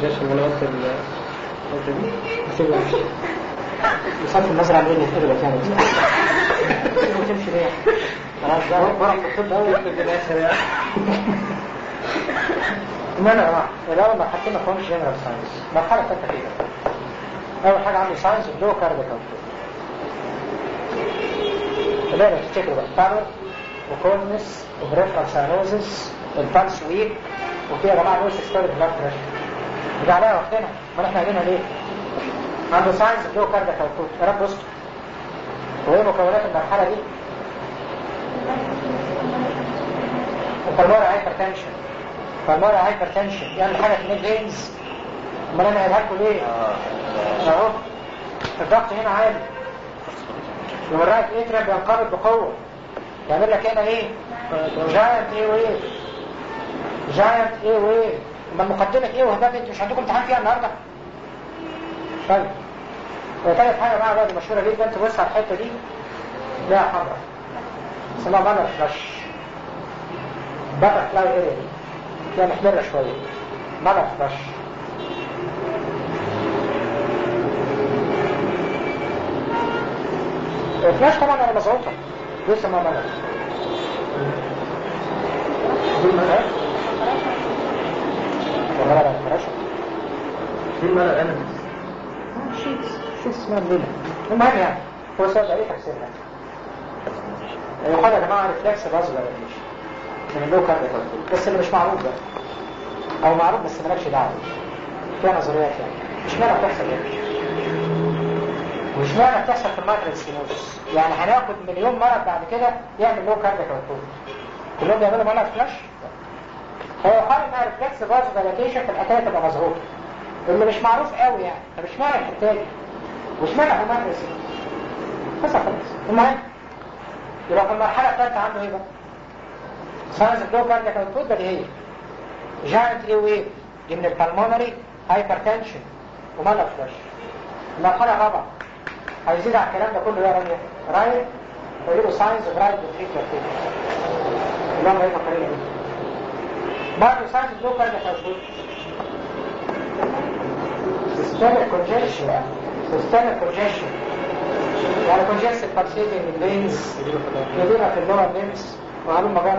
ليش من وقت ال الحتة دي؟ سيبها بصرف النظر عن ايه اللي اتقبلت يعني سيبها تمشي ليه خلاص بقى ورق الطب أول في الآخر يعني المهم يا جماعه الاول مرحلتين ما فيهمش جنرال ساينس مرحله ثالثه كده اول حاجه عندي ساينس بلو كارديكال تقدروا تفتكروا بقى بارو وكولنس وبريفرال ساينوزس والبالس ويك وفي يا جماعه نوش ستوري بلاد بريشر دي عليها وقتنا امال احنا قاعدينها ليه؟ عنده ساينس بلو كارديكال يا رب استر وايه مكونات المرحله دي؟ البلمونري هايبرتنشن البلمونري هايبرتنشن يعني حاجه في الفينز امال انا قايلها لكم ليه؟ اهو الضغط هنا عالي والرايت اتريم بينقبض بقوه يعمل لك هنا ايه؟ جاينت ايه ويف جاينت ايه ويف امال مقدمه ايه وهبات انتوا مش عندكم امتحان فيها النهارده؟ طيب وثالث حاجه بقى بقى دي مشهوره جدا تبص على الحته دي لا حمراء اسمها مانر فلاش باتر فلاي اريا دي فيها محمرة شوية مانر فلاش الفلاش طبعا انا مظبوطة لسه ما مانر دي مانر ولا لا فلاش في مرة أنا شيتس شيتس اسمها الليلة المهم يعني هو سؤال ده ايه تفسيرها يقول يا جماعة ريفلكس باز ولا مفيش من اللو كارد بس اللي مش معروف ده او معروف بس مالكش دعوه فيها نظريات يعني مش معنى بتحصل يعني مش معنى بتحصل في المايكرو سينوزس يعني هناخد مليون مرض بعد كده يعمل لو كارد كلهم بيعملوا مرض فلاش هو يقال انها ريفلكس باز فاليديشن في الحكايه تبقى مظبوطه اللي مش معروف قوي يعني فمش معنى الحته دي مش معنى في المايكرو سينوزس بس خلاص المهم يبقى في المرحله الثالثه عنده ايه بقى؟ ساينس بلو كاردياك اوتبوت ده هي جاينت اي ويف دي من البلمونري هايبرتنشن ومالا فلاش المرحله الرابعه هيزيد على الكلام ده كله يا رامي رايت ويقولوا ساينس اوف رايت فيتشر اللي هم ايه فاكرين برضه ساينس بلو كاردياك اوتبوت systemic congestion systemic congestion يعني congested pulsating in veins يدينا في اللور ليمس وعلوم مجرد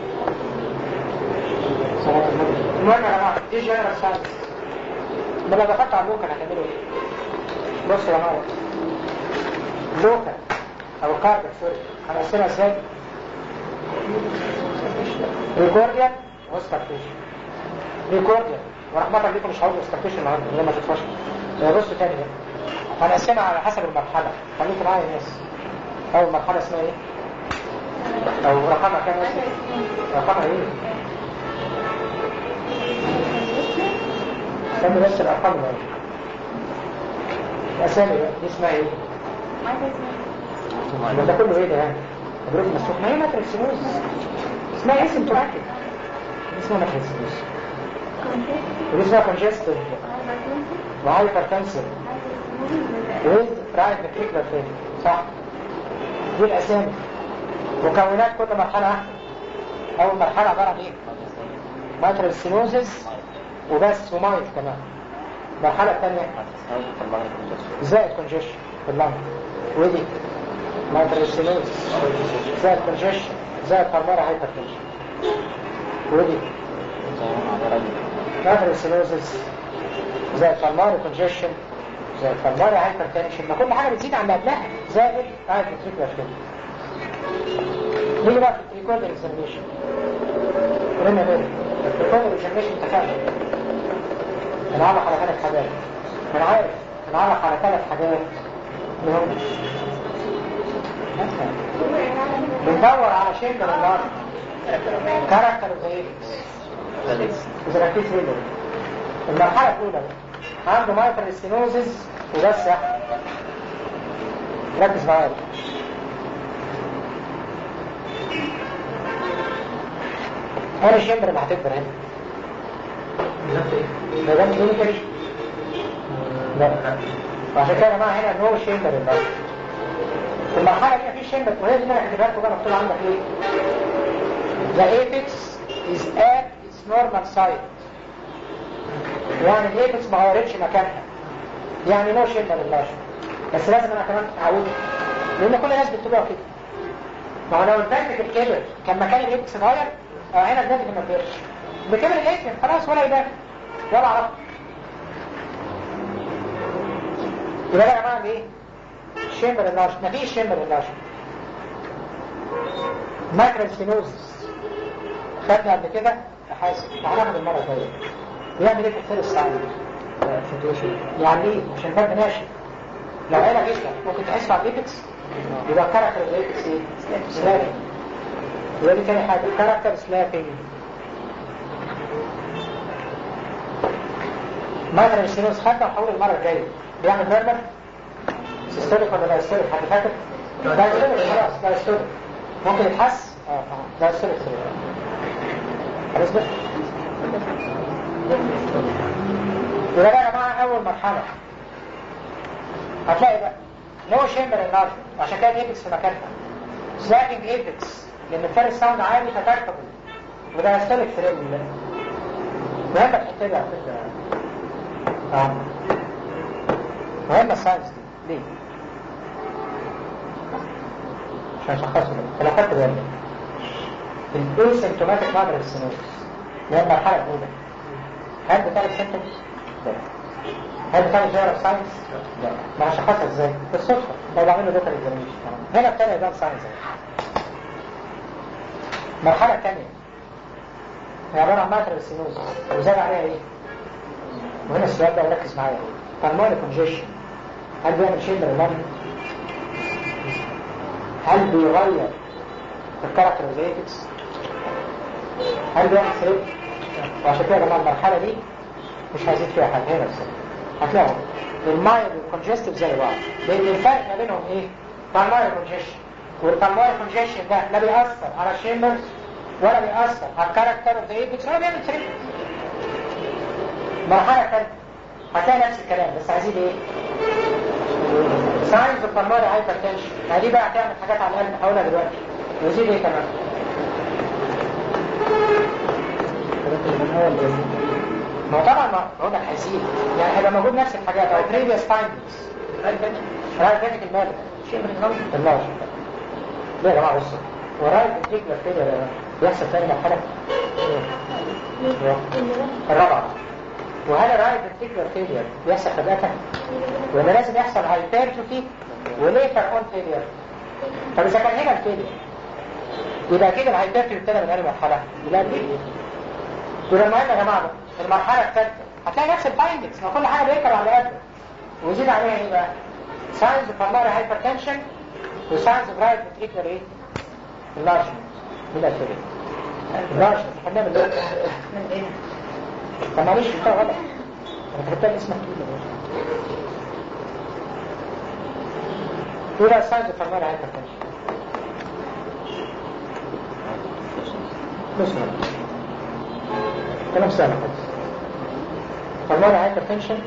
المهم يا جماعه دي جنرال ساينس ما لو دخلت على اللوكال هتعملوا ايه؟ بصوا يا جماعه لوكال او كاردك سوري هنقسمها ازاي؟ ريكورديان وستارتيشن ريكورديان ورحمة الله بيكم مش هقول استرتيشن النهارده اللي ما تدفعش بصوا تاني بقى هنقسمها على حسب المرحلة خليكم معايا الناس أول مرحلة اسمها إيه؟ أو رقمها كام اسمه؟ رقمها إيه؟ استنى بس الأرقام بقى الأسامي بقى دي اسمها إيه؟ ما ده كله إيه ده يعني؟ مدروس مسروق ما هي ماتريكسينوز اسمها اسم تراكب اسمها ماتريكسينوز ودي اسمها كونجستيف وهايبرتنسيف ويز رايت فيكلر فين صح دي الاسامي مكونات كل مرحله واحده اول مرحله عباره عن ايه ماترال سينوزس وبس ومايت كمان المرحله الثانيه زائد كونجيشن في اللنج ودي ماترال سينوزس زائد كونجيشن زائد فرمارة هايبرتنشن ودي ماترال سينوزس زائد فرمارة كونجيشن زائد فرمارة هايبرتنشن ما كل حاجه بتزيد عن اللي قبلها زائد رايت فيكلر فين نيجي بقى في الريكورد اكزامينشن قلنا بالك الريكورد اكزامينشن اتفقنا هنعرف على ثلاث حاجات انا عارف هنعرف على ثلاث حاجات اللي هم بندور على شيء من النار كاركتر وزي اذا ركزت هنا المرحله الاولى عنده مايكرو ستينوزز وبس يا ركز معايا انا الشمبر اللي هتكبر هنا ده ده كلينيكال لا وعشان كده يا جماعه هنا نو شمبر النهارده في المرحله دي مفيش شمبر وهي دي اللي انا كاتبها لكم بقى مكتوب عندك ايه The apex is at its normal side يعني الايبكس ما غيرتش مكانها يعني نو شيمبر اللاشر بس لازم انا كمان اعود لان كل الناس بتقولها كده ما هو لو الفنتكل كبر كان مكان الايبكس اتغير اه هنا الفنتكل ما كبرش بكبر الايبكس خلاص ولا يبان ولا عرفت يبقى يا جماعه ايه شيمبر اللاشر مفيش شيمبر اللاشر ماكرال سينوزس خدنا قبل كده حاسب هناخد المره الجايه بيعمل ايه في الثالث ساعه يعني ايه عشان فرد ناشف لو عينك جدا ممكن تحس على الايبكس يبقى كاركتر الايبكس ايه سلابنج يبقى دي تاني حاجه كاركتر سلابنج ماكرال سينوزس خدنا وحول المره الجايه بيعمل ميرمر سيستوليك ولا دايستوليك حد فاكر؟ دايستوليك خلاص دايستوليك ممكن يتحس؟ اه اه دايستوليك خلاص بس يبقى ده يا جماعه اول مرحله هتلاقي بقى نو شيمبر النار عشان كده الايبكس في مكانها سلاكنج ايبكس لان الفارس ساوند عالي فتركبه وده يستلك في رجل مهمة الحته دي على فكره اه مهمة الساينس دي ليه؟ عشان اشخصه لو خدت بالك الاسيمتوماتيك مادر السينوزس اللي هي المرحلة الأولى هل بتعرف سيمتومز؟ لا هل بتعرف جيرال ساينس؟ لا ما هشخصها ازاي؟ بالصدفة لو بعمل له دوكر اكزامينشن هنا الثانية يبان ساينس المرحلة الثانية هي عبارة عن ماتر السينوزس وزاد عليها ايه؟ وهنا السؤال ده ركز معايا بالموني كونجيشن هل بيعمل شيء من اللمن؟ هل بيغير في الكاركتر زيتكس؟ هل بيعمل سريب؟ وعشان كده يا جماعه المرحله دي مش هيزيد فيها حاجه هنا بس هتلاقوا المايل والكونجستيف زي بعض لان الفرق ما بينهم ايه؟ بالمايل كونجيشن والبالمايل كونجيشن ده لا بيأثر على الشيمبرز ولا بيأثر على الكاركتر اوف ذا ايبكس ولا بيعمل سريب مرحله ثالثه هتلاقي نفس الكلام بس عايزين ايه؟ ساينز اوف بالمايل هايبرتنشن ما دي بقى هتعمل حاجات على القلب هقولها دلوقتي ويزيد ايه كمان؟ ما هو طبعا ما هو ده هيزيد يعني هيبقى موجود نفس الحاجات او previous findings رايت فينك المال شيء من النظام الله ليه يا جماعه بصوا ورايت فينتيكولار فيلير بيحصل تاني مرحله الرابعه وهل الرايت فينتيكولار فيلير بيحصل فجأة ولا لازم يحصل هايبرتروفي وليتر اون فيلير طب اذا كان هنا الفيلير يبقى كده الهايبرتروفي ابتدى من اي مرحله يبقى دي يبقى المهم يا جماعه المرحله الثالثه هتلاقي نفس الفايندكس ما كل حاجه بيكر على قده ويزيد عليها ايه بقى؟ ساينز اوف بالماري هايبرتنشن وساينز اوف رايت فيتريكولار ايه؟ اللارجمنت من الفيلم اللارجمنت احنا بنعمل ايه؟ طب معلش انت غلط انا كتبت اسمك ايه بقى ساينز اوف بالماري هايبرتنشن؟ بسم الله كلام سهل خالص فالمرة هايبرتنشن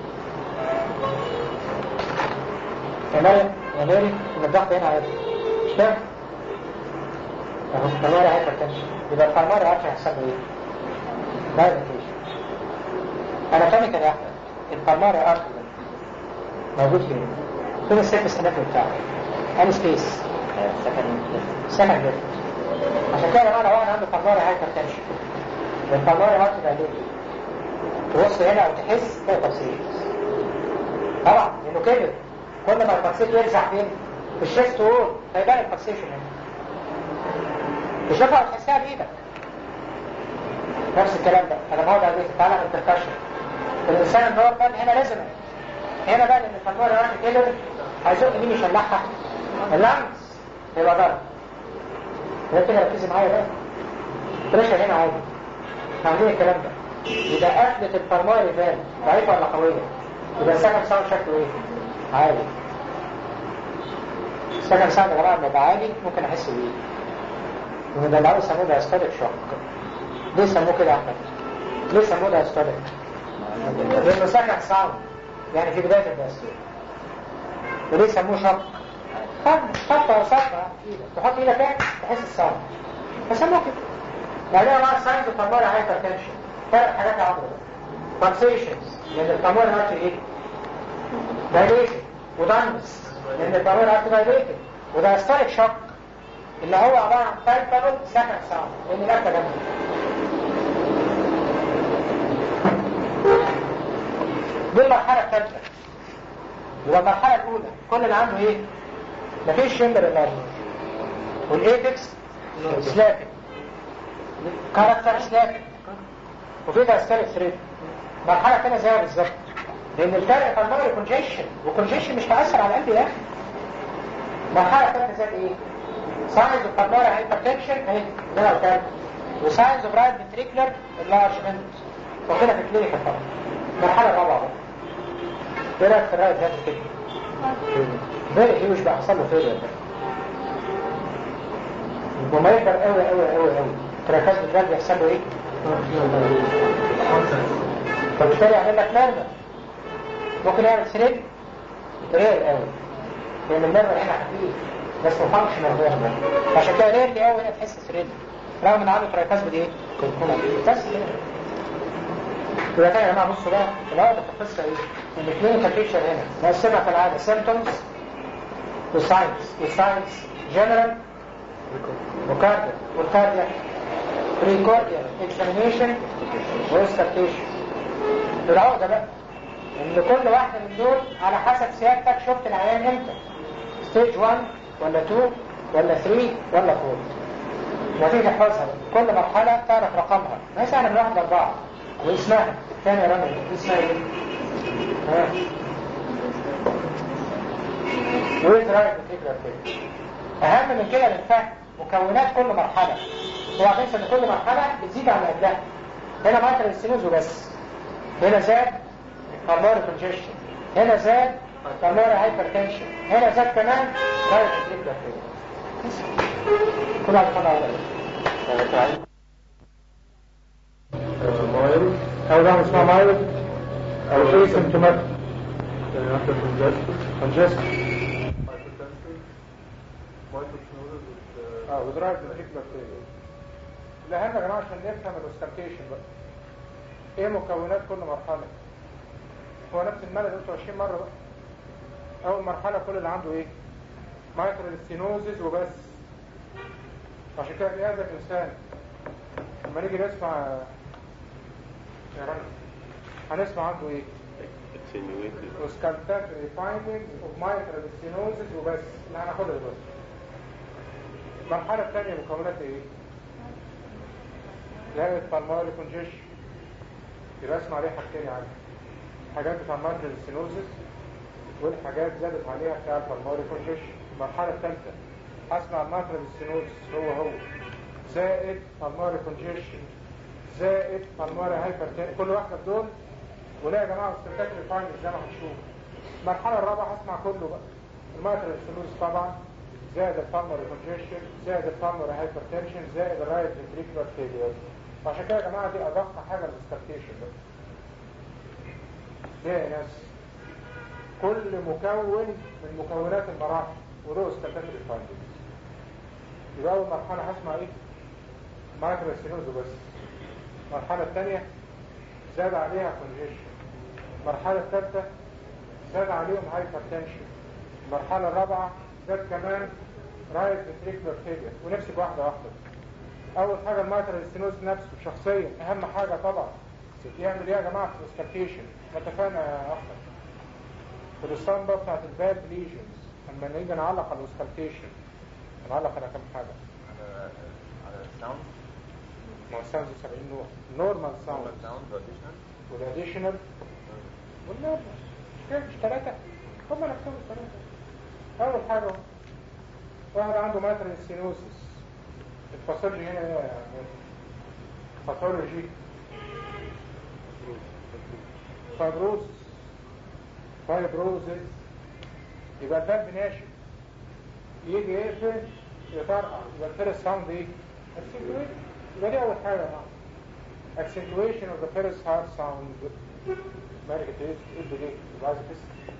كمان يا ماري ان الضغط هنا عادي مش فاهم اهو فالمرة هايبرتنشن يبقى الفالمرة عارف هيحصل له ايه دايلاتيشن انا كيميكال يا احمد الفالمرة ارتر موجود فين؟ فين السيرفس اناتومي بتاعه؟ اني سبيس سكند ليفت عشان كده يا جماعه لو انا عنده فالمرة هايبرتنشن والفالمرة ارتر دايلاتيشن تبص هنا وتحس تلاقي تفصيل طبعا لانه كبر كل ما التفصيل يرجع فين في الشيست وول فيبان التفصيل هنا تشوفها وتحسها بايدك نفس الكلام ده انا بقعد على تعالى من البركشن الانسان النورمال هنا لازم هنا بقى لان الفنور راح كبر هيزق مين يشلحها اللانس يبقى ضرب هي كده ركزي معايا بقى بريشر هنا عادي عاملين الكلام ده يبقى قفلة الفرماري فان ضعيفة ولا قوية يبقى السكن ساوند شكله ايه؟ عالي السكن ساوند يا جماعة لما يبقى عالي ممكن احس بيه وده اللي عاوز يسموه دايستوليك شوك ليه سموه كده يا احمد؟ ليه سموه دايستوليك؟ لانه سكن ساوند يعني في بداية الدايستوليك وليه سموه شوك؟ خبطة وصفة في ايدك تحط ايدك هنا تحس الساوند فسموه كده بعدين يا جماعة الساينز الفرماري هايبر تنشن ثلاث حاجات يا عمرو فاكسيشنز لان القانون هاتي ايه دايليتد ودانس لان القانون هاتي دايليتد وده ستايك شوك اللي هو عبارة عن تايبانول سكند ساوند لان الاكله جنبه دي المرحلة الثالثة يبقى المرحلة الأولى كل اللي عنده إيه؟ مفيش شمبر النارمال والإيبكس سلابي كاركتر سلابي وفي ده ستالك ثريد مرحلة تانية زيها بالظبط لأن الفرق بالمرة كونجيشن وكونجيشن مش هيأثر على القلب يا أخي مرحلة تالتة زي إيه؟ ساينز اوف بالمرة هايبرتنشن أهي ده الكلام وساينز اوف رايت فنتريكولار انلارجمنت وكده في كلينيكال طبعا المرحلة الرابعة بقى ايه رايك في الرايت هات كده؟ فيري هيوج بقى حصل له فيلير وما يكبر قوي قوي قوي قوي تراكات الجلد يحصل له ايه؟ فبالتالي يعمل لك مرمى ممكن يعمل سرير رير قوي لان المرمى هنا خفيف بس ما فانكشنال مرمى عشان كده رير قوي هنا تحس سرير رغم ان عنده تراكاز بايه؟ بس كده يبقى تاني يا جماعه بصوا بقى الأول في القصه ايه؟ ان الكلينيكال بيكتشر هنا مقسمها كالعاده سيمتومز وساينس والساينس جنرال وكارديا والكارديا بريكورديا اكزامينيشن واسترتيشن العقده بقى ان كل واحده من دول على حسب سيادتك شفت العيان امتى ستيج 1 ولا 2 ولا 3 ولا 4 وتيجي تحفظها بقى. كل مرحله تعرف رقمها مثلا من واحد لاربعه واسمها ثاني يا رامي اسمها ايه؟ ها ويز رايت فكرة كده اهم من كده للفهم مكونات كل مرحلة هو عارفين ان كل مرحلة بتزيد عن قبلها هنا مايكرو السينوز وبس هنا زاد بالماري كونجيشن هنا زاد بالماري هايبرتنشن هنا زاد كمان رايت فكرة كده كل واحد يفضل على مايل او ده اسمها مايل او ايه سيمتوماتيك after congestion كونجيشن hypertension microchinosis with اه ودرايف فنتريكولار فيلير الاهم يا جماعه عشان نفهم الاوستالكيشن بقى ايه مكونات كل مرحله هو نفس الملل اللي قلته 20 مره بقى اول مرحله كل اللي عنده ايه مايكرو ستينوزز وبس عشان كده في هذا الانسان لما نيجي نسمع يا رنا هنسمع عنده ايه وسكالتاتوري فايندينجز اوف مايكرو ستينوزز وبس اللي هناخدها دلوقتي المرحلة الثانية مكونات ايه؟ لقيت بالماري كونجيشن يبقى اسمع عليه حاجتين يعني حاجات بتاع مارجل سينوزس والحاجات زادت عليها بتاع البالماري كونجيشن المرحلة الثالثة اسمع المارجل سينوزس هو هو زائد بالماري كونجيشن زائد بالماري هايبر كل واحدة دول ولا يا جماعة استنتاج الفاينل زي ما هنشوف المرحلة الرابعة هسمع كله بقى المارجل سينوزس طبعا زائد البالمر كونجيشن زائد البالمر هايبرتنشن زائد الرايت فنتريكولار فيلير وعشان كده يا جماعه دي ادق حاجه الاسترتيشن بقى ليه يا ناس كل مكون من مكونات المراحل ودول استرتيشن الفايندنجز يبقى اول مرحله هسمع ايه مايكرو سينوز بس المرحله الثانيه زاد عليها كونجيشن المرحله الثالثه زاد عليهم هايبرتنشن المرحله الرابعه زاد كمان رايت فنتريكولار فيلير ونمسك واحده واحده اول حاجه المايترال ستينوز نفسه شخصيا اهم حاجه طبعا يعمل ايه يا جماعه في الاسترتيشن اتفقنا يا احمد في الاسطمبه بتاعت الباد ليجنز لما نيجي نعلق على الاسترتيشن نعلق على كام حاجه على على الساوند ما هو ساوند 70 نوع نورمال ساوند ساوند والاديشنال والاديشنال والنورمال مش كده مش ثلاثه هم نفسهم الثلاثه اول حاجه واحد عنده ماترال سينوسيس الباثولوجي هنا ايه يعني باثولوجي فايبروسس فايبروزس يبقى البلب ناشف يجي يقفل يطرقع يبقى الفيرست ساوند ايه؟ اكسنتويشن يبقى دي اول حاجه بقى اكسنتويشن اوف ذا فيرست هارت ساوند مالك انت ايه تقول ليه؟ يبقى عايز تسكت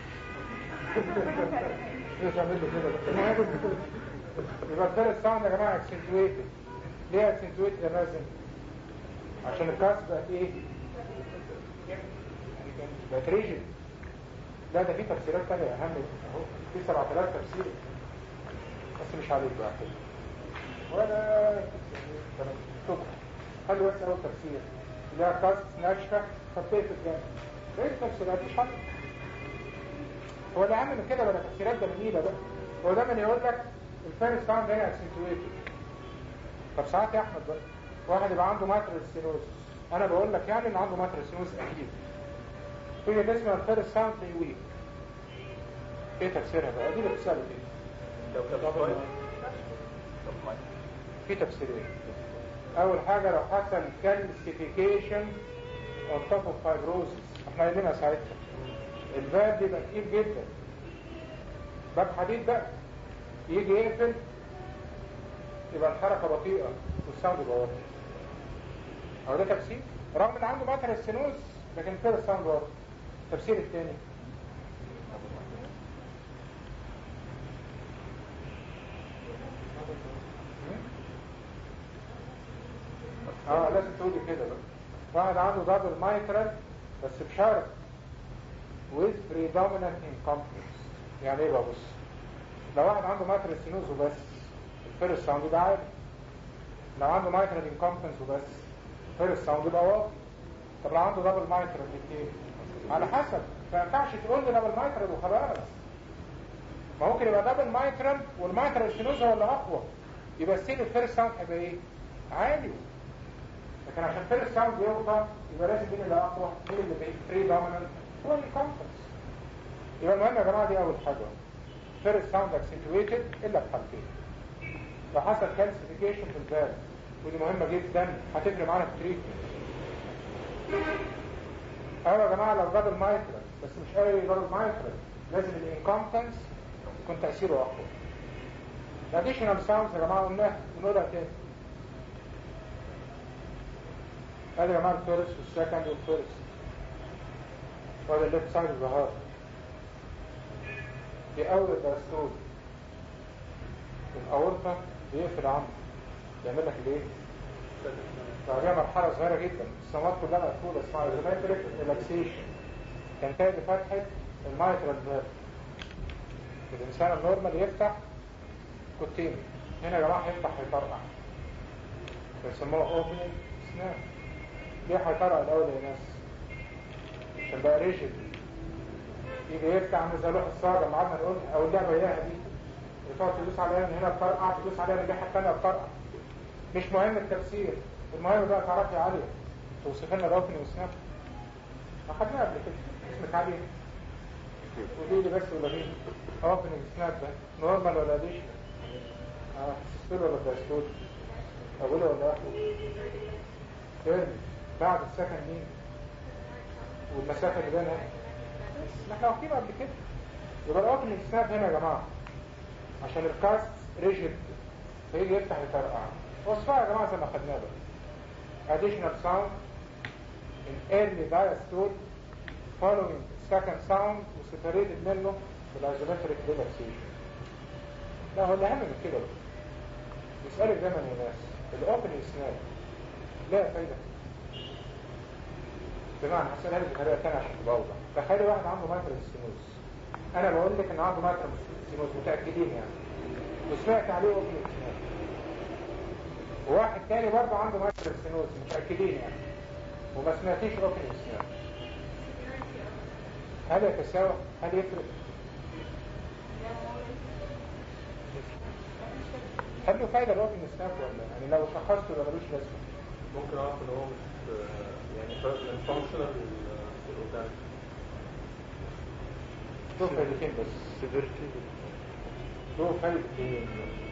ليه تعمل له كده يبقى الثالث ساوند يا جماعه اكسنتويتد ليه اكسنتويتد الرازم عشان الكاس بقت ايه يعني كان بقت ريجن لا ده في تفسيرات تانية اهم اهو في 7000 تفسير بس مش عليك بقى كده ولا يعني شكرا خلوا بس اول تفسير اللي هي كاست ناشفه خطيه في الجنب ايه التفسيرات مش حل هو اللي اهم من كده ولا تفسيرات جميله بقى هو دايما يقول لك الفارس ساوند هنا اكسنتويتد طب ساعات يا احمد بقى واحد يبقى عنده ماترال ستينوز انا بقول لك يعني ان عنده ماترال ستينوز اكيد في اللي اسمها الفارس ساوند ويك ايه تفسيرها بقى دي اللي بتسأله ايه لو كان طبعا طب ما في تفسيرين اول حاجة لو حصل كالسيفيكيشن on top of fibrosis احنا قايلينها ساعتها الفالف يبقى تقيل جدا باب حديد بقى يجي يقفل يبقى الحركة بطيئة والساوند يبقى واطي هو ده تفسير رغم ان عنده ماتر السينوز لكن كده الساوند واطي التفسير الثاني اه لازم تقولي كده بقى واحد عنده دبل مايترال بس بشرط with predominant incompetence يعني ايه بقى بص لو واحد عنده مايترال سينوز وبس الفيرست ساوند يبقى عالي لو عنده مايترال انكومبتنس وبس الفيرست ساوند يبقى واطي طب لو عنده دبل مايترال الاثنين على حسب ما ينفعش تقول لي دبل مايترال وخلاص ما ممكن يبقى دبل مايترال والمايترال سينوز هو اللي اقوى يبقى ستيل الفيرست ساوند هيبقى ايه؟ عالي لكن عشان فيرست ساوند يوطى يبقى لازم مين اللي اقوى مين اللي بري دومينانت هو الكونفرنس يبقى المهم يا جماعه دي اول حاجه فيرست ساوند اكسنتويتد الا في حالتين لو حصل كالسيفيكيشن في الفالف ودي مهمه جدا هتفرق معانا في التريتمنت ايوه يا جماعه لو جاب المايترال بس مش قوي جاب المايترال لازم الانكومبتنس يكون تاثيره اقوى الاديشنال ساوندز يا جماعه قلناها ونقولها تاني ادي يا جماعه الفيرست والسكند والفيرست وادي الليفت سايد الظهر في اول الدستور الاورطه بيقفل عنه يعمل لك الايه؟ بعدها مرحله صغيره جدا السمات كلها مقفوله اسمها ريزومتريك ريلاكسيشن تنتهي بفتحه المايترال فيرب الانسان النورمال يفتح كوتين هنا يا جماعه هيفتح هيطرقع بيسموها اوبننج سناب ليه هيطرقع الاول يا ناس عشان بقى ريجل يجي يفتح عامل زي لوح الصاغه اللي قعدنا نقول او اللعبه اياها دي وتقعد تدوس عليها من هنا بترقع تدوس عليها من الناحيه الثانيه بترقع مش مهم التفسير المهم بقى تعرفي يا علي توصف لنا الاوبننج سناب ما خدناها قبل كده اسمك علي قولي لي بس ولا مين اوبننج سناب ده نورمال ولا اديشنال اه سيستول ولا دايستول اقول ولا اخو تاني بعد السكن مين والمسافه اللي بينها ما احنا واخدين قبل كده يبقى الاوبننج سناب هنا يا جماعه عشان الكاست ريجيد فيجي يفتح يفرقع وصفها يا جماعه زي ما خدناها بقى additional sound in early diastole following second sound وسيبريتد منه بالايزومتريك ريلاكسيشن لا هو اللي اهم من كده بقى يسألك دايما يا ناس الاوبن سناب لا فايدة بمعنى هسألها لك بطريقة تانية عشان تبقى أوضح تخيل واحد عنده ماترال سينوز أنا بقول لك إن عنده ماترال سينوز متأكدين يعني وسمعت عليه اوبن سناب وواحد تاني برضه عنده ماترال سينوز متأكدين يعني وما سمعتيش اوبن سناب هل يتساوى؟ هل يفرق؟ هل له فايدة الوقت من السناب ولا يعني لو شخصته ولا ملوش لازمة ممكن اعرف ان هو مش يعني فرق من فانكشنال للقدام له فايدتين بس سيفيرتي له فايدتين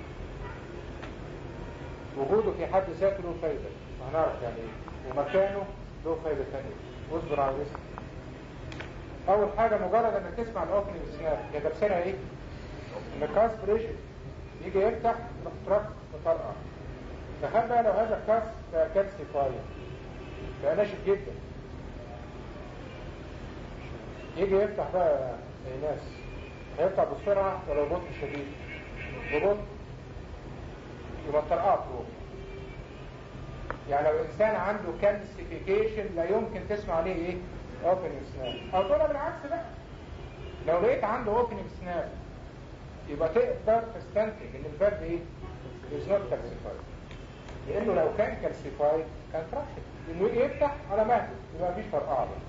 وجوده في حد ذاته له فايدة هنعرف يعني ايه ومكانه له فايدة ثانية واصبر على الرزق أول حاجة مجرد إنك تسمع الأوبننج سناب هي تفسيرها إيه؟ إن الكاس بريشن يجي يفتح يروح ترك وطرقع تخيل بقى لو هذا الكاس بقى كالسيفاير بقى ناشف جدا يجي يفتح بقى يا ناس هيفتح بسرعة ولا ببطء شديد ببطء يبقى الطرقعة تروح يعني لو إنسان عنده كالسيفيكيشن لا يمكن تسمع عليه إيه اوبننج سناب او تقولها بالعكس بقى لو لقيت عنده اوبننج سناب يبقى تقدر تستنتج ان الفالف ايه is not calcified لانه لو كان كالسيفايد كان ترافيك انه يفتح على مهله يبقى مفيش فرقعه بقى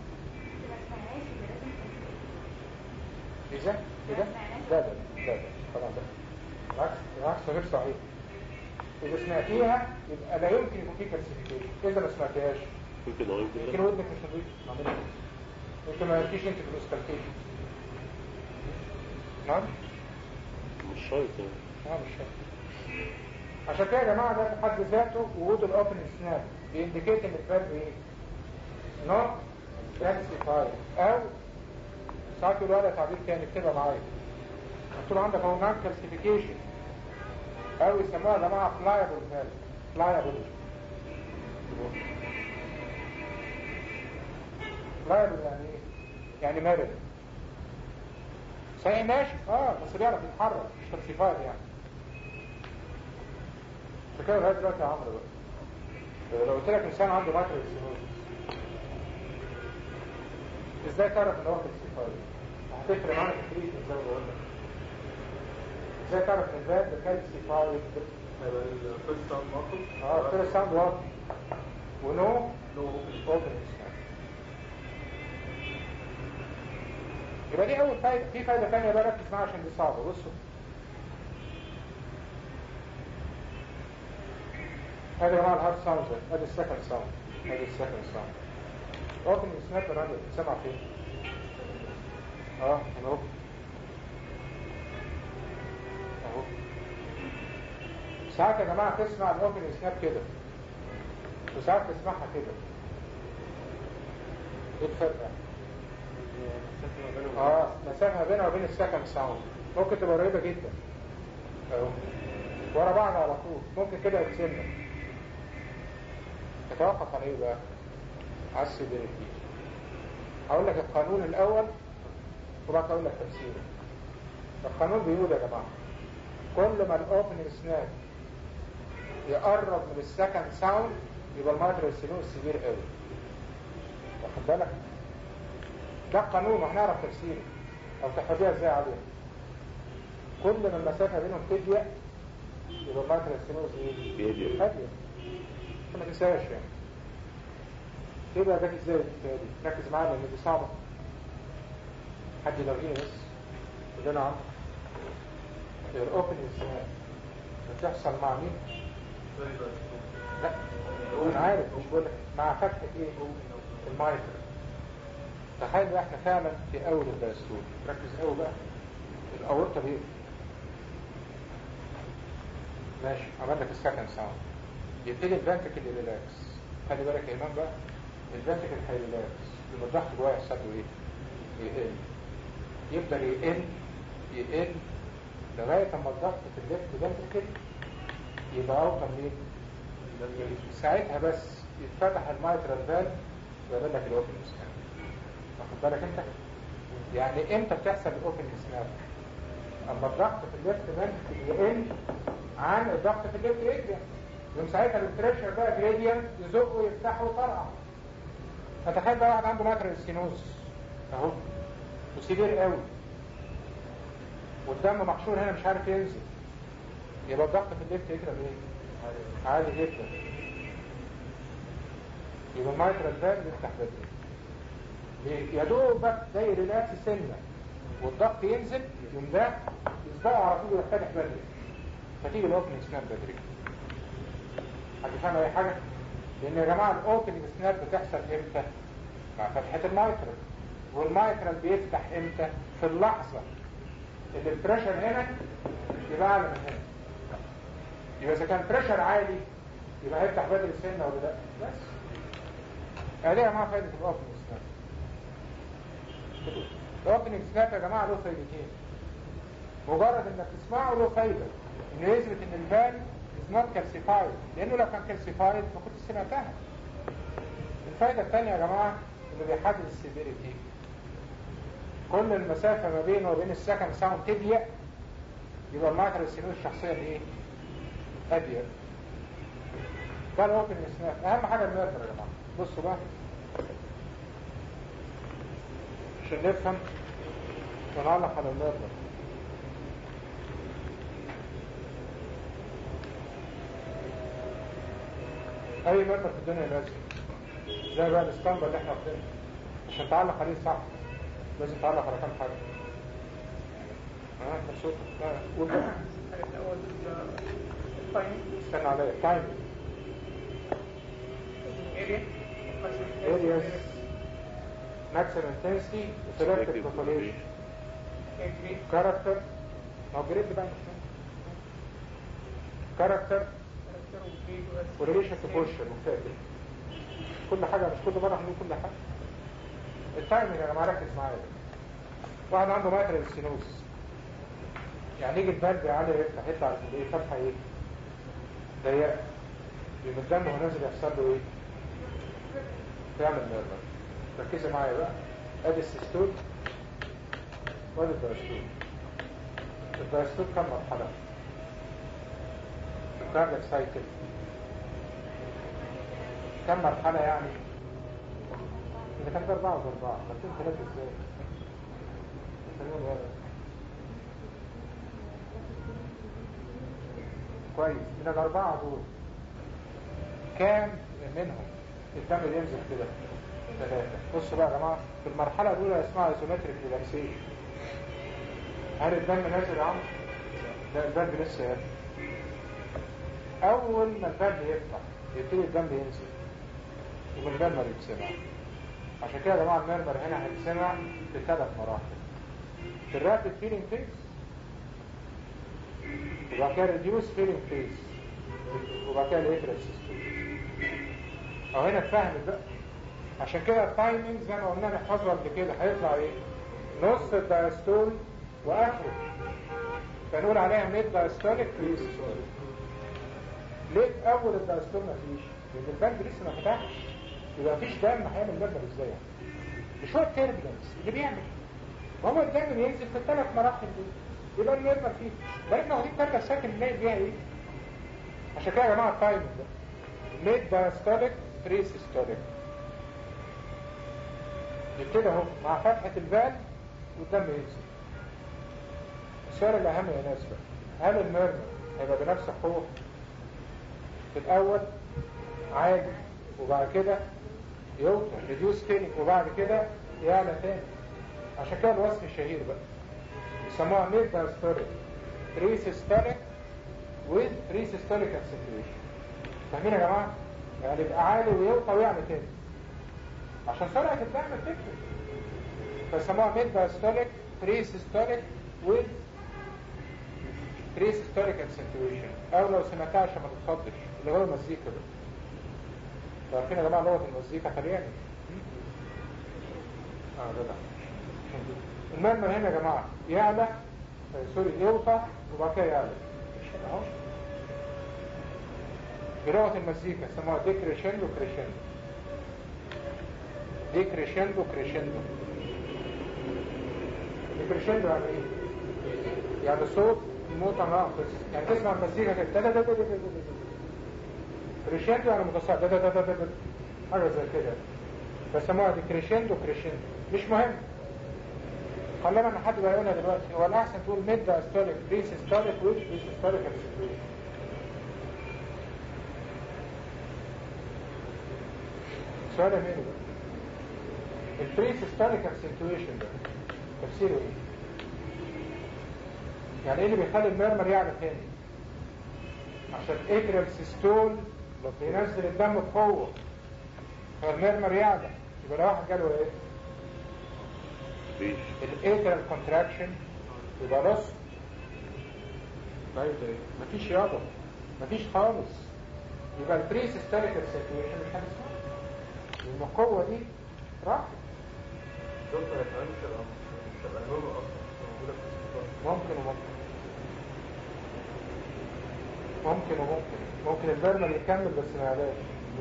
ايه ده؟ ايه ده؟ لا لا لا لا طبعا ده بالعكس بالعكس غير صحيح اذا سمعتيها يبقى لا يمكن يكون في كالسيفيكيشن اذا ما سمعتهاش يمكن اه يمكن يمكن لا. ودنك مش نظيف معمولة يمكن ما يمكنش انت في الاستلتيشن نعم؟ مش شرط يعني اه مش فاهم عشان كده يا جماعه ده في حد ذاته وجود الاوبن سناب بينديكيت ان الفالف ايه؟ نوت كالسيفايد او ساعات يقولوا لها تعبير تاني اكتبها معايا قلت له عندك هو نان كالسيفيكيشن او يسموها يا جماعه فلايبل فالف فلايبل فلايبل يعني ايه؟ يعني مرن صحيح ماشي اه بس بيعرف يتحرك مش كالسيفايد يعني فكده لغايه دلوقتي يا عمرو بقى لو قلت لك انسان عنده مايكرو سينوز ازاي تعرف ان هو كالسيفايد؟ هتفرق معانا في التريتمنت زي ما بقول لك ازاي تعرف ان الباب ده كالسيفايد؟ هيبقى الفيرست ساوند ماركت اه كده ساوند واضح ونو نو اوبن يبقى دي اول فايده في فايده ثانيه بقى ركز معاها عشان دي صعبه بصوا ادي يا جماعه الهارد ساوند ده ادي السكند ساوند ادي السكند ساوند اوبن سناب الراجل سمع فين اه هنا اهو اهو ساعات يا جماعه تسمع الاوبن سناب كده وساعات تسمعها كده ايه الفرق يعني؟ اه مسافة بينها وبين السكند ساوند ممكن تبقى قريبة جدا اهو ورا بعض على طول ممكن كده يتسنى تتوقف على ايه بقى على السيفيريتي هقول لك القانون الاول وبعد كده اقول لك تفسيره القانون بيقول يا جماعة كل ما الاوبننج سناب يقرب من السكند ساوند يبقى المايترال سينوس سيفير قوي واخد بالك ده قانون وهنعرف تفسيره او تحفظيها ازاي عليه كل ما المسافة بينهم تضيق يبقى المايترال سينوس ايه؟ بيضيق. هادية ما تنساش يعني ايه بقى جت ازاي الحكايه دي؟ ركز معايا لان دي صعبة حد يلاقيني بس قول لنا عم الاوبن سناب بتحصل مع مين؟ لا انا عارف مش بقول لك مع فتحة ايه؟ المايترال تخيل بقى احنا فعلا في اول الدستور ركز قوي بقى الاورطه دي ماشي عمل لك السكند ساوند يبتدي الفنتكل ريلاكس خلي بالك يا امام بقى الفنتكل هيريلاكس يبقى الضغط جواه يحصل له ايه؟ يقل يفضل يقل يقل لغايه اما الضغط في الليفت فنتكل يبقى اوطى منين؟ ساعتها بس يتفتح المايترال فالف ويعمل لك الاوبن سكان واخد بالك انت يعني امتى بتحصل الاوبن سناب اما الضغط في الليفت فنتكل يقل عن الضغط في الليفت اتريم يوم ساعتها البريشر بقى جريدينت يزقه ويفتحه ويطرقع فتخيل بقى واحد عنده ماكرال سينوز اهو وسيفير قوي والدم محشور هنا مش عارف ينزل يبقى الضغط في الليفت اتريم ايه؟ عالي جدا يبقى المايترال فالف يفتح بدري ليه؟ يا دوبك زي ريلاكس سنة والضغط ينزل يوم ده يسبقه على طول ويفتح بدري فتيجي الاوبننج سناب بدري حد فاهم اي حاجة؟ لان يا جماعة الاوبننج سناب بتحصل امتى؟ مع فتحة المايترال والمايترال بيفتح امتى؟ في اللحظة اللي البريشر هنا يبقى اعلى من هنا يبقى اذا كان بريشر عالي يبقى هيفتح بدري السنة ولا لا؟ بس ادي يا جماعة فايدة الاوبننج سناب الاوبننج سناب يا جماعة له فايدتين مجرد انك تسمعه له فايدة انه يثبت ان الفالف is not calcified لانه لو كان calcified ما كنت سمعتها الفايدة الثانية يا جماعة اللي بيحدد السيفيريتي كل المسافة ما بينه وبين السكند ساوند تضيق يبقى المايكرو سينوس الشخصية دي ايه؟ اضيق ده الاوبن سناب اهم حاجة الميرفر يا جماعة بصوا بقى عشان نفهم ونعلق على النار اي مادة في الدنيا لازم زي بقى الاسطمبة اللي احنا واخدينها عشان تعلق عليه صح لازم تعلق على كام حاجة ها مبسوط لا قول بقى الأول التايم استنى عليا تايم اريا areas maximum intensity selective population character ما هو جريد بقى character وريليشن تو بوشن وكده كل حاجة مش كل مرة هنقول كل حاجة التايمنج يا جماعة ركز معايا واحد عنده مايترال سينوس يعني يجي البلد عالي يفتح يطلع ايه فتحة ايه ضيقة يبقى الدم وهو نازل يحصل له ايه تعمل نيرفر ركزي معايا بقى ادي السيستول وادي الدايستول الدايستول كم مرحلة الكاردياك سايكل كم مرحلة يعني إذا كان ده أربعة وأربعة خدتين ثلاثة إزاي؟ خلينا الورق كويس من الأربعة دول كام منهم الدم اللي ينزل كده ثلاثة بصوا بقى يا جماعة في المرحلة الأولى اسمها ايزومتريك ريلاكسيشن هل الدم نازل يا عم؟ لا الدم لسه يفتح أول ما الدم يفتح يبتدي الدم ينزل يبقى المرمر يتسمع عشان كده يا جماعة المرمر هنا هيتسمع في ثلاث مراحل في الرابid فيلينج فيز وبعد كده ريديوس فيلينج فيز وبعد كده الاترال سيستم او هنا اتفهمت بقى عشان كده التايمنج زي ما قلنا نحفظه قبل كده هيطلع ايه نص الدايستول واخره فنقول عليها ميد دايستوليك فريز ليه في اول الدايستول مفيش لان البنك لسه ما فتحش يبقى مفيش دم هيعمل مبنى ازاي مش هو التيربلنس اللي بيعمل وهو الدم ينزل في الثلاث مراحل دي يبقى المبنى فيه لان هو دي الكاركة الساكن نلاقي بيها ايه عشان كده يا جماعه التايمنج ده ميد دايستوليك فري سيستوليك يبتدي اهو مع فتحة البال والدم ينزل السؤال الأهم يا ناس بقى هل المرمى هيبقى بنفس القوة في الأول عادي وبعد كده يوطى ريديوس فيلينج وبعد كده يعلى تاني عشان كده الوصف الشهير بقى يسموها ميد دايستوليك فري سيستوليك with free systolic acceleration فاهمين يا جماعة؟ يعني يبقى عالي ويوطى ويعمل تاني عشان سرعة الدم تفرق فسموها ميد دايستوليك فري سيستوليك with free systolic acceleration او لو سمعتها عشان ما تتخضش اللي هو المزيكا ده عارفين يا جماعة لغة المزيكا طلياني اه ده ده المرمى هنا يا جماعة يعلى آه، سوري يوطى وبعد كده يعلى اهو بلغة المزيكا سموها دي كريشندو كريشندو دي كريشندو كريشندو دي كريشندو يعني ايه؟ يعني صوت متناقص يعني تسمع المزيكا كده دا دا دا دا دا دا دا. كريشندو يعني متصاعد دا دا دا دا دا دا. حاجة زي كده بسموها دي كريشندو كريشندو مش مهم خلينا ان حد بقى يقولها دلوقتي هو الاحسن تقول ميد استوليك بريس استوليك ويش بريس استوليك سؤال مين بقى البريس استوليك اكسنتويشن ده تفسيره ايه يعني ايه اللي بيخلي المرمر يعلى تاني عشان اكرم سيستول ينزل الدم بقوه فالمرمر يعلى يبقى لو واحد جاله ايه مفيش الايترال كونتراكشن يبقى نص طيب ايه مفيش يابا مفيش خالص يبقى البري سيستوليك سيتويشن مش هتسمع لان القوه دي راحت دكتور يا فندم تبقى تبقى النورمال اصلا موجوده في السيستم ممكن وممكن ممكن وممكن ممكن البرمل يكمل بس ما يعلاش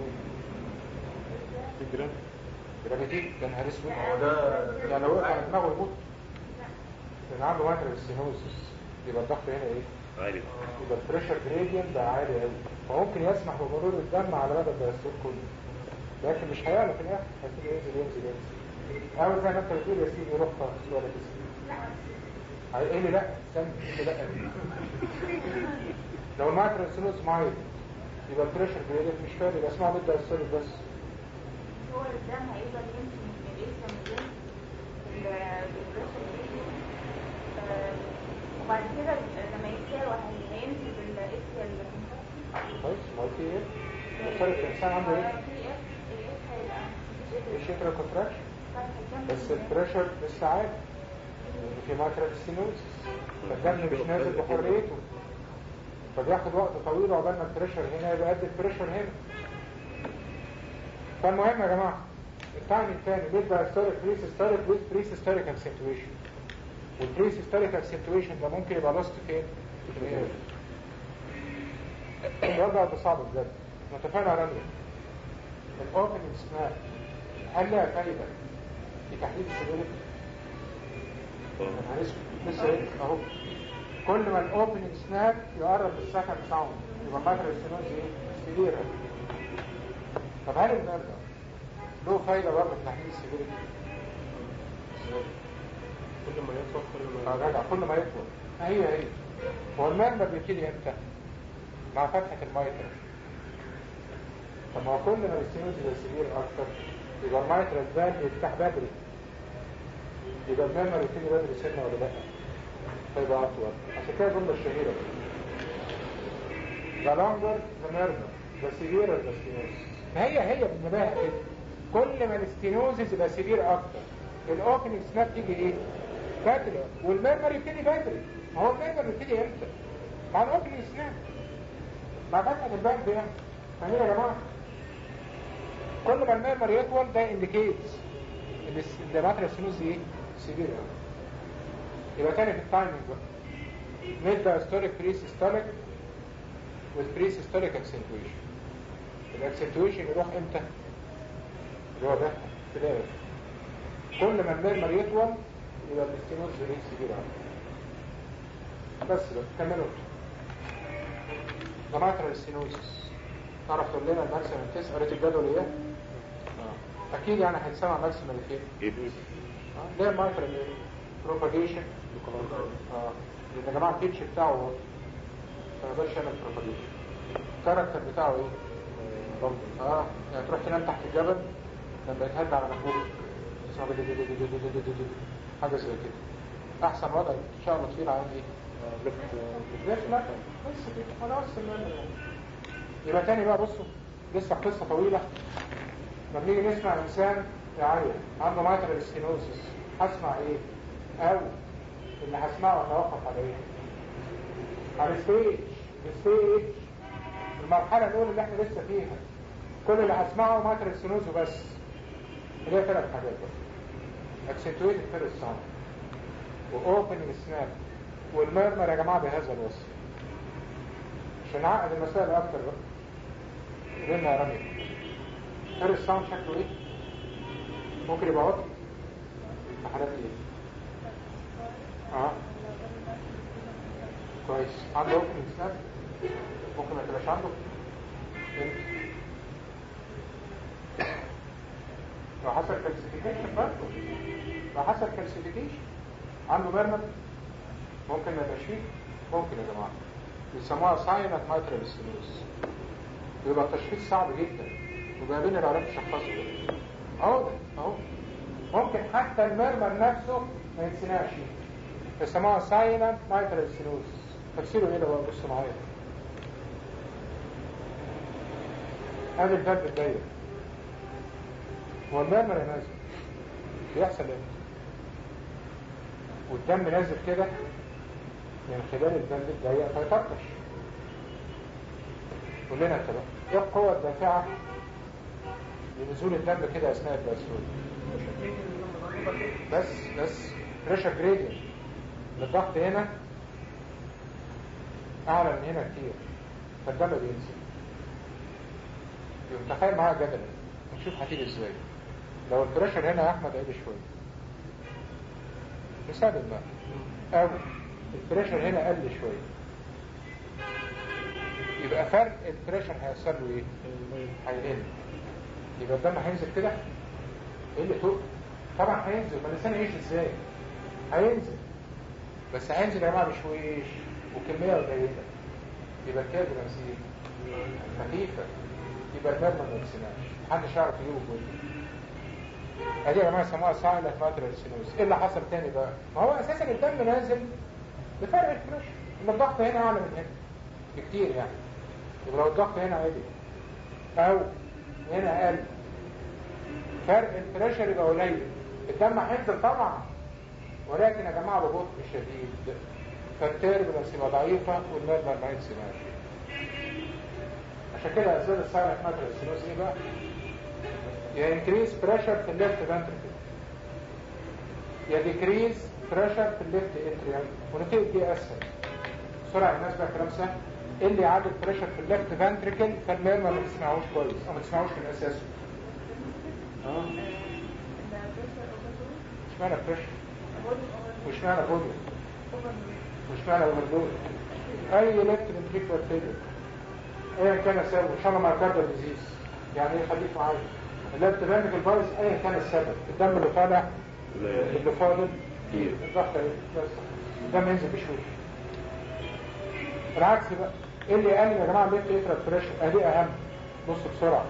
فكرة جرافيتي ده نهار اسود هو ده يعني لو وقع على دماغه يموت لان عنده ماتر السينوسس يبقى الضغط هنا ايه عالي يبقى البريشر جريدينت بقى عالي قوي فممكن يسمح بمرور الدم على مدى الدستور كله لكن مش هيعلى في الاخر هيبتدي ينزل ينزل ينزل او زي ما انت بتقول يا سيدي روح خالص ولا تسيب ايه اللي لا استنى ايه اللي لا لو الماترال سينوس مايل يبقى البريشر جريدينت مش فارق يبقى اسمها بدا السوليد بس هو الدم هيقدر يمشي من الاسم ده بالبريشر وبعد كده لما يتساوى هيمشي بالاسم كويس ما هو في ايه؟ بيختلف الانسان عنده ايه؟ الشكل كونتراكشن بس البريشر لسه عالي لان في ماترال سينوس فالدم مش نازل بحريته فبياخد وقت طويل عقبال ما البريشر هنا يبقى قد البريشر هنا فالمهم يا جماعه التايم الثاني ميد باي ستوريك بري سيستوليك ويز بري سيستوليك اكسنتويشن والبري سيستوليك اكسنتويشن ده ممكن يبقى لوست فين؟ في الاير الوضع ده صعب بجد متفقين على رمي الاوبننج سناب هل لها فايدة في تحديد السيفيريتي؟ لسه ايه اهو كل ما الاوبننج سناب يقرب من السكند ساوند يبقى ماتر السينوز ايه؟ سيفيرا طب هل المرضى له فايدة برضه في تحديد السيفيريتي؟ كل ما يطول كل اه ما جدع كل ما يطول هي هي هو المرضى بيبتدي امتى؟ مع فتحة المايتر طب ما هو كل ما السينوز يبقى سيفير اكتر يبقى المايتر الفالف يفتح بدري يبقى المرمى يبتدي بدري سنة ولا لا فيبقى اطول عشان كده الجملة الشهيرة The longer the murmur the severer the stenosis هي هي بالنباهة كده كل ما الاستينوزيس يبقى سيفير اكتر الاوبننج سناب تيجي ايه؟ بدري والمرمر يبتدي بدري ما هو المرمر يبتدي امتى؟ مع الاوبننج سناب مع فتحة الباب يعني فاهمين يا جماعة كل ما المرمر يطول ده انديكيتس ان الماتريال سينوز دي ايه؟ سيفير يبقى تاني في التايمنج بقى ميد دايستوليك بري سيستوليك with pre-systolic accentuation الاكسنتويشن يروح امتى؟ اللي هو ده في الاخر كل ما المرمر يطول يبقى الاستينوز ريت سيفير بس بقى كملوا جماعة السينوزس تعرف تقول لنا الماكسيمم تيست قريت الجدول ايه؟ اه اكيد يعني هنسمع ماكسيمم فين؟ ايه بس اه ده مايكرو بروباجيشن اه لان يا جماعه البيتش بتاعه هو ما يقدرش يعمل بروباجيشن الكاركتر بتاعه ايه؟ اه يعني تروح تنام تحت الجبل لما يتهد على مخبوط تسمع دي- دي- دي- دي- دي- دي- دي- دي- دي. حاجه زي كده احسن وضع ان شاء الله تصير عن ايه؟ ليفت لا بس كده خلاص المهم يعني. يبقى تاني بقى بصوا لسه قصه طويله لما نيجي نسمع انسان يعيط عنده مايترال ستينوزس هسمع ايه؟ او اللي هسمعه اتوقف على ايه؟ على الستيج الستيج المرحله الاولى اللي احنا لسه فيها كل اللي هسمعه مايترال ستينوز وبس اللي هي ثلاث حاجات بس اكسنتويتد فيرست ساوند واوبننج سناب والمرمر يا جماعه بهذا الوصف عشان نعقد المسائل اكتر بقى قلنا يا رامي فيرست ساوند شكله ايه؟ ممكن يبقى واطي في حالات ايه؟ اه كويس عنده اوبننج سناب ممكن ما تبقاش عنده امتى؟ لو حصل كالسيفيكيشن برضه لو حصل كالسيفيكيشن عنده مرمر ممكن ما يبقاش فيه ممكن يا جماعه بيسموها ساينت مايترال ستينوز بيبقى التشخيص صعب جدا وبقى بين العلاج تشخصه اهو ده اهو ممكن حتى المرمر نفسه ما يتسناش بيسموها ساينت مايترال ستينوز تفسيره ايه ده بقى بص معايا ادي الفرد الضيق هو المرمر يا نازل بيحصل ايه والدم نازل كده من خلال البند الضيق فيطرطش قول لنا انت بقى ايه القوة الدافعة لنزول الدم كده اثناء الباسول بس بس بريشر جريدينت الضغط هنا اعلى من هنا كتير فالدم بينزل يبقى تخيل معايا جدلا نشوف هتيجي ازاي لو البريشر هنا يا احمد عالي شويه مثال ما او البريشر هنا قل شويه يبقى فرق البريشر هيحصل له ايه؟ هيقل يبقى الدم هينزل كده ايه اللي فوق طبعا هينزل ما الانسان يعيش ازاي هينزل بس هينزل يا جماعه بشويش وكميه قليله يبقى كده بنزين خفيفه يبقى الدم ما يتسناش محدش يعرف يجيبه كله ادي يا جماعه يسموها سايلنت ماتريال سينوز ايه اللي حصل تاني بقى ما هو اساسا الدم نازل بفرق الفريش ان الضغط هنا اعلى من هنا بكتير يعني يبقى لو الضغط هنا عالي او هنا اقل فرق البريشر يبقى قليل الدم هينزل طبعا ولكن يا جماعه ببطء شديد فالتيربلنس يبقى ضعيفه والمرمى ما يتسمعش عشان كده اسباب السايلنت ماتريال سينوز ايه بقى؟ يا انكريز بريشر في الليفت فانتركل يا ديكريز بريشر في الليفت اتريوم ونتيجه دي اسهل بسرعه الناس بقى كلام سهل إيه اللي يعادل بريشر في الليفت فانتركل فالميرما ما تسمعوش كويس او ما تسمعوش من اساسه اه اشمعنى بريشر واشمعنى فوليوم واشمعنى اوفرلود اي ليفت فنتريكولار فيلير ايا كان السبب ان شاء الله مايكارديال ديزيز يعني ايه خليك معايا الليفت فنتريكل فايروس ايا كان السبب الدم اللي طالع اللي فاضل كتير الضغط ايه بس الدم ينزل بشويش العكس بقى ايه اللي يقلل يا جماعه الليفت اترال بريشر ادي اهم بص بسرعه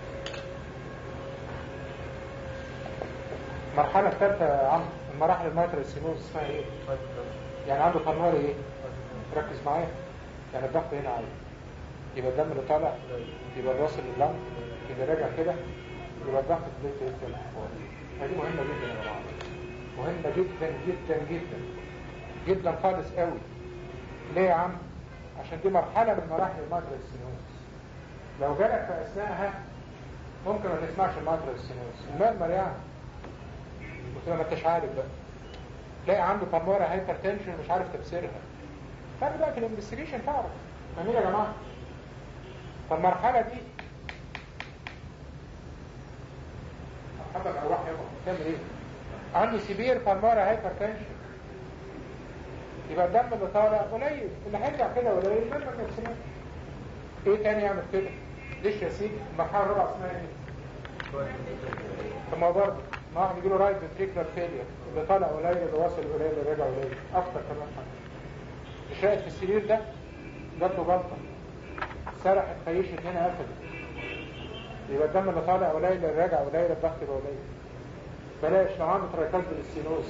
المرحله الثالثه يا عم من مراحل الماترال سينوز اسمها ايه يعني عنده قنوار ايه ركز معايا يعني الضغط هنا عالي يبقى الدم اللي طالع يبقى واصل لللنج يبقى راجع كده يبقى الضغط في الليفت اترال هذه مهمه جدا يا جماعه مهمه جدا جدا جدا جدا خالص قوي ليه يا عم عشان دي مرحلة من مراحل الماترال سينوز لو جالك في أثناءها ممكن ما تسمعش الماترال سينوز المرمر يعني وتبقى ما انتش عارف بقى تلاقي عنده بلمارة هايبر تنشن مش عارف تفسيرها تعرف بقى في الانفستيجيشن تعرف فاهمين يا جماعة فالمرحلة دي حضرتك أرواح يابا تعمل ايه؟ عنده سيفير بلمارة هايبر تنشن يبقى الدم اللي طالع قليل اللي هيرجع كده قليل الدم ما يتسمعش ايه تاني يعمل كده ليش يا سيدي المرحله الرابعه اسمها ايه طب ما هو برضه ما واحد يجي له رايت فنتريكولار فيلير اللي طالع قليل اللي واصل قليل اللي راجع قليل اكتر كمان حاجه مش راقد في السرير ده جات له جلطه سرحت خيشت هنا قفلت يبقى الدم اللي طالع قليل اللي راجع قليل الضغط يبقى قليل بلاش لو عنده ترايكاز بالستينوز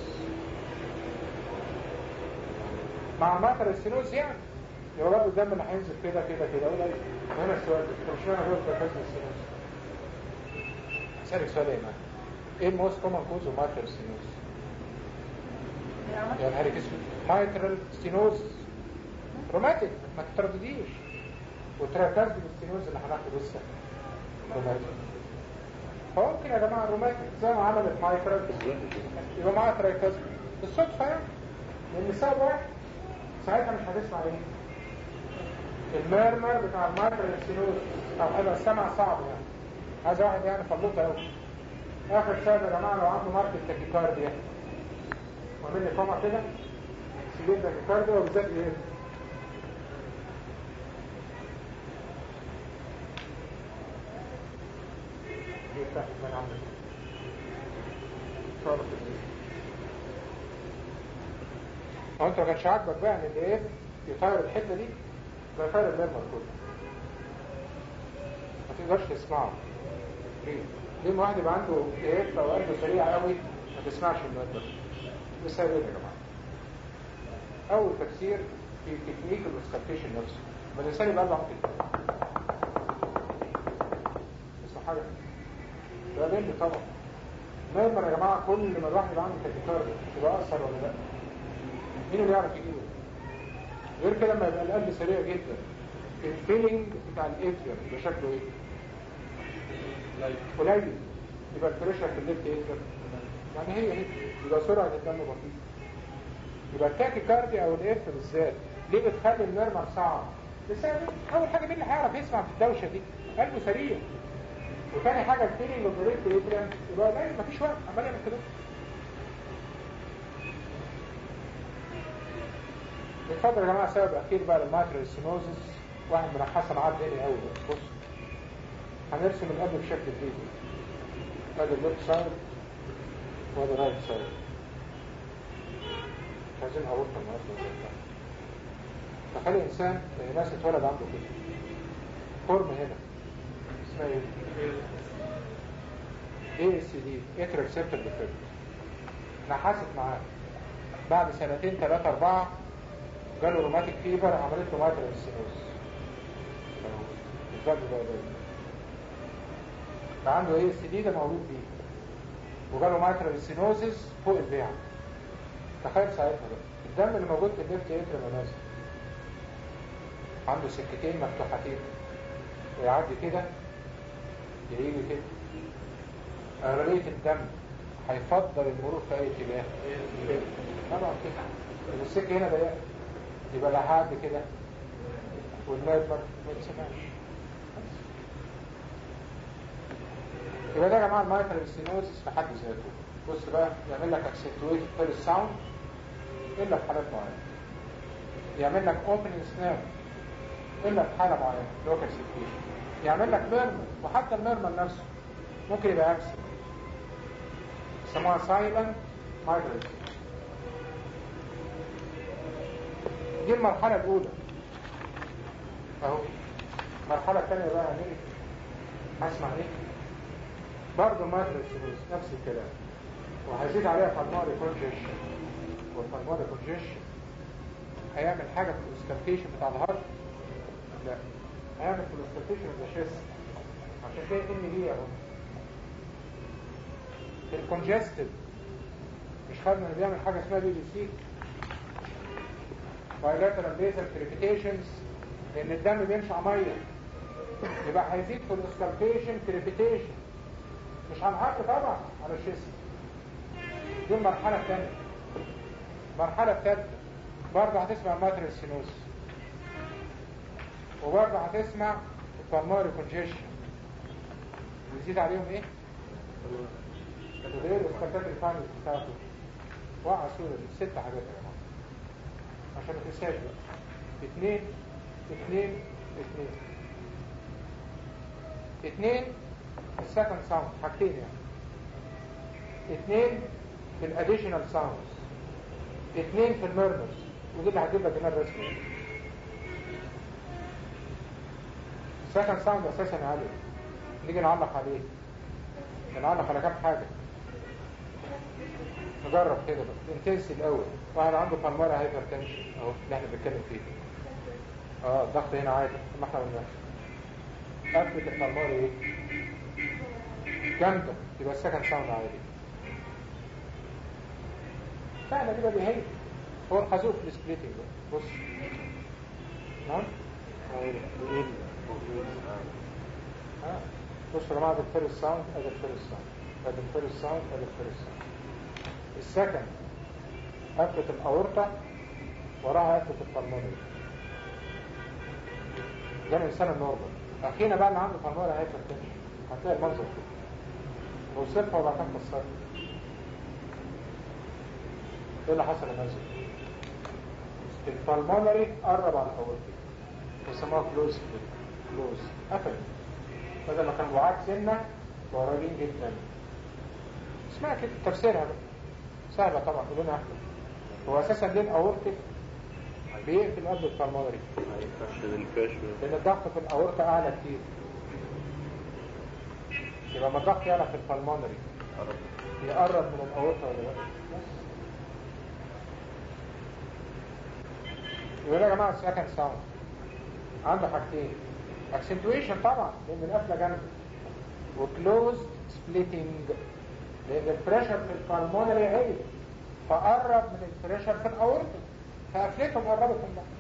مع ماتر السينوز يعني يبقى برضه الدم اللي هينزل كده كده كده قليل هنا السؤال ده مش معنى هو ترايكاز بالستينوز اسالك سؤال يا مان ايه الموست كومن كوز اوف ماتر السينوز يعني هاري اسود مايترال ستينوز روماتيك ما تتردديش وترايكاز بالستينوز اللي هناخده لسه روماتيك فممكن يا جماعه روماتيك زي ما عملت مايترال يبقى معاها ترايكاز بالصدفه يعني لان السبب واحد ساعتها مش هتسمع ايه المرمر بتاع المايترال ستينوز او هيبقى السمع صعب يعني عايز واحد يعني فلوطه قوي اخر سبب يا جماعه لو عنده ماركه تاكيكارديا وعامل لي كوما كده سيجين تاكيكارديا وبالذات ايه دي بتاعت من عندك صارت هو انت ما كانش عاجبك بقى ان الايه يطير الحته دي ده يطير المرمر كله ما تقدرش تسمعه ليه؟ ليه ما واحد يبقى عنده ايه او قلبه سريع قوي ما تسمعش المرمر بسبب ايه يا جماعه؟ اول تفسير في تكنيك الاستركيشن نفسه ما الانسان يبقى عنده عقل اسمه حاجه ده بنت طبعا مرمر يا جماعه كل ما الواحد يبقى عنده تاكيكارديا يبقى اثر ولا لا؟ مين اللي يعرف يجيبه غير كده لما يبقى القلب سريع جدا الفيلينج بتاع الاتريوم يبقى شكله ايه قليل يبقى البريشر في الليفت اتريوم يعني هي هي يبقى سرعه الدم بطيئه يبقى التاكي كاردي او الاف بالذات ليه بتخلي المرمر صعب بسبب اول حاجه مين اللي هيعرف يسمع في الدوشه دي قلبه سريع وثاني حاجه الفيلينج اوف ذا اتريوم يبقى قليل مفيش وقت عمال يعمل كده اتفضل يا جماعه سبب اخير بقى للماتريال سينوزس واحد من حسن عاد هنا قوي بص هنرسم القلب بشكل جديد ادي الليفت سايد وادي رايت سايد مش عايزين اقول النهارده ولا بتاع. تخيل انسان زي ناس اتولد عنده كده فورم هنا اسمها ايه؟ اي اس دي اتر ريسبتور ديفكت نحست معاه بعد سنتين ثلاثة أربعة جاله روماتيك فيبر عملت له مايترال سينوز الضغط ده ده ده عنده اي اس دي ده مولود بيه وجاله مايترال سينوزز فوق البيع تخيل ساعتها بقى الدم اللي موجود في الليفت اتر منازل عنده سكتين مفتوحتين ويعدي كده يجي كده أغلبية الدم هيفضل المرور في أي اتجاه كده. طبعا كده السكة هنا ضيقة يبقى لا حد كده والماء ما ما يتسمعش يبقى ده يا جماعة المايكرو ستينوزس في حد ذاته بص بقى يعمل لك اكسنتويت فيرست ساوند إلا في حالات معينة يعمل لك اوبننج سناب إلا في حالة معينة لوكال سيتويشن يعمل لك ميرمر وحتى الميرمر نفسه ممكن يبقى أكسن يسموها سايلنت مايجريت دي المرحلة الأولى أهو المرحلة الثانية بقى هنيجي هسمع ايه برضه مايجريت نفس الكلام وهزيد عليها بالماري كونجيشن والبالماري كونجيشن هيعمل حاجة في الاسترتيشن بتاع الهارت لا هيعمل في الاسترتيشن الشيست عشان كده ان دي اهو الكونجستد مش خدنا انه بيعمل حاجه اسمها بي بي سي بايلاترال بيزل كريبيتيشنز لان الدم بيمشي على ميه يبقى هيزيد في الاسكالبيشن كريبيتيشن مش على الهارت طبعا على الشيست دي المرحله الثانيه المرحله الثالثه برضه هتسمع ماتريال سينوس وبرضه هتسمع البالماري كونجيشن ويزيد عليهم ايه؟ غير الاسكالتات الفانيس بتاعته وقع سورة دي ست حاجات يا جماعه عشان ما تنساش بقى اتنين اتنين اتنين اتنين في السكند ساوند حاجتين يعني اتنين في الاديشنال ساوندز اتنين في الميرمرز ودي اللي هتجيب لك هنا الرسمي السكند ساوند اساسا عالي نيجي نعلق عليه نعلق على كام حاجه نجرب كده بقى انتنس الاول واحد عنده بالماري هايبر تنشن اهو اللي احنا بنتكلم فيه اه الضغط هنا عادي ما احنا قلناش قفله البالماري ايه جامده يبقى السكند ساوند عادي فعلا دي بقى بيهيج هو الخازوق في السبليتنج بص نعم اه بص يا جماعه ده الفيرست ساوند ادي الفيرست ساوند ادي الفيرست ساوند ادي الفيرست ساوند السكند قفلة الأورطة وراها قفلة البلمونري ده الإنسان النورمال أخينا بقى اللي عنده بلمونري هايبرتنشن هتلاقي المنظر كده وصفها وبعد كده فسرها ايه اللي حصل يا نازل البلمونري قرب على الأورطة وسموها كلوز كلوز قفل بدل ما كان بعاد سنة قريبين جدا اسمها كده تفسيرها بقى سهلة طبعا قولنا احنا هو اساسا ليه الاورتك بيقفل قبل البلمونري لان الضغط في الاورطة اعلى كتير يبقى ما الضغط يعلى في البلمونري يقرب من الاورطة ولا لا بس. يقول يا جماعة السكند ساوند عنده حاجتين اكسنتويشن طبعا لان القفلة جامدة وكلوزد سبليتنج لان البريشر في البلمونري عالي فقرب من البريشر في الاورطة فقفلتهم قربت من بعض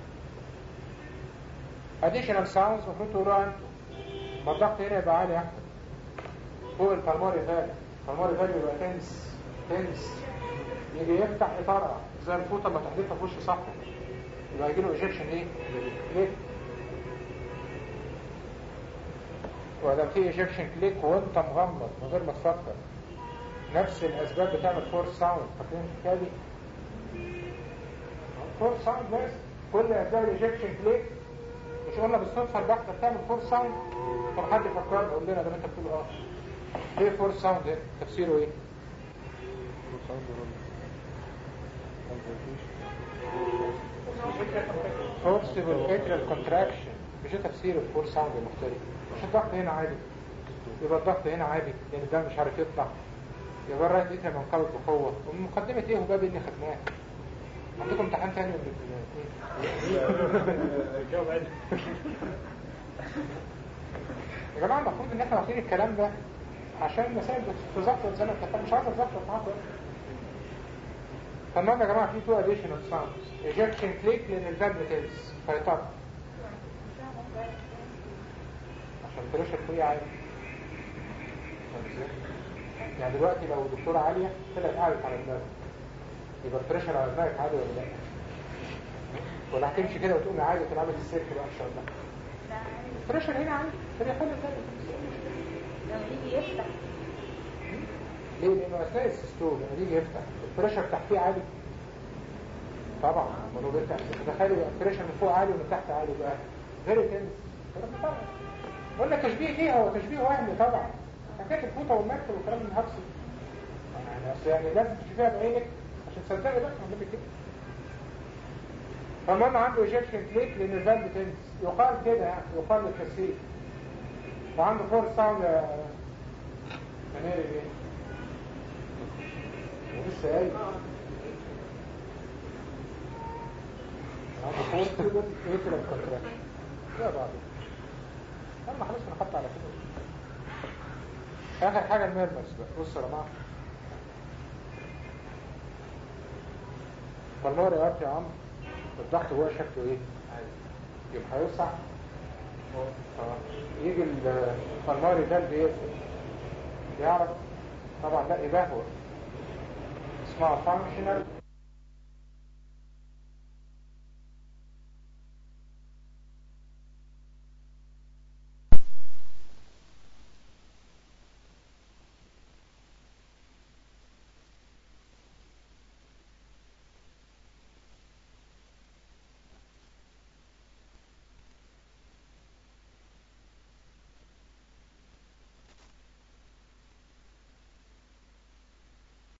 additional sounds المفروض تقولوا انتوا ما الضغط هنا يبقى عالي احسن فوق البلمونري فالي البلمونري فالي يبقى تنس تنس يجي يفتح يطرقع زي الفوطه لما تحدفها في وش صاحبه يبقى يجي له ايجكشن ايه؟ كليك وده في ايجكشن كليك وانت مغمض من غير ما تفكر نفس الاسباب بتعمل فورس ساوند فاكرين الحكايه دي؟ فورس ساوند بس كل اسباب الايجكشن كليك مش قلنا بالصدفه البحثه بتعمل فورس ساوند طب حد يفكرنا يقول لنا ده انت بتقول اه ايه فورس ساوند ده تفسيره ايه؟ فورسبل اتريال كونتراكشن مش ده تفسير الفور ساوند المختلف مش الضغط هنا عالي يبقى الضغط هنا عالي لان الدم مش عارف يطلع يبقى الرايت اتريال منقبض بقوه ومقدمه ايه وباب اللي خدناه عندكم امتحان تاني ولا ايه؟ الجواب عادي يا جماعه المفروض ان احنا واخدين الكلام ده عشان المسائل تظبط زي ما اتفقنا مش عايز اتظبط معاكم تمام يا جماعه في تو اديشنال ساوندز ايجكشن كليك لان الفالف تلس فيطلع عشان البريشر فيه عالي فاهم ازاي؟ يعني دلوقتي لو الدكتوره عاليه طلعت قعدت على دماغك يبقى البريشر على دماغك عالي ولا لا؟ ولا هتمشي كده وتقوم عايزه تلعب السيرك بقى ان شاء الله البريشر هنا عالي فدي حل تاني لما يجي يفتح ليه؟ لأنه أثناء السيستول لما يجي يفتح البريشر تحتيه عالي طبعا ما هو بيفتح تخيلوا يبقى البريشر من فوق عالي ومن تحت عالي بقى غير تنس طبعا قلنا تشبيه ايه هو تشبيه وهمي طبعا حكايه الفوطه والمكتب والكلام من هبسي يعني اصل يعني لازم تشوفيها بعينك عشان تصدقي بقى انا كده فالمهم عنده ايجكشن كليك لان الفالف تنس يقال كده يعني يقال للتسهيل وعنده فور ساوند منيري ايه ولسه قايل عنده فور ايه كده الكونتراكشن لا بعد اما خلاص انا حط على كده اخر حاجه الميرمس بقى بصوا يا جماعه فالنور يا يا عم الضغط جوه شكله ايه يبقى هيوسع اه يجي الفرماري ده اللي يقفل يعرف طبعا لا يبهوى اسمها functional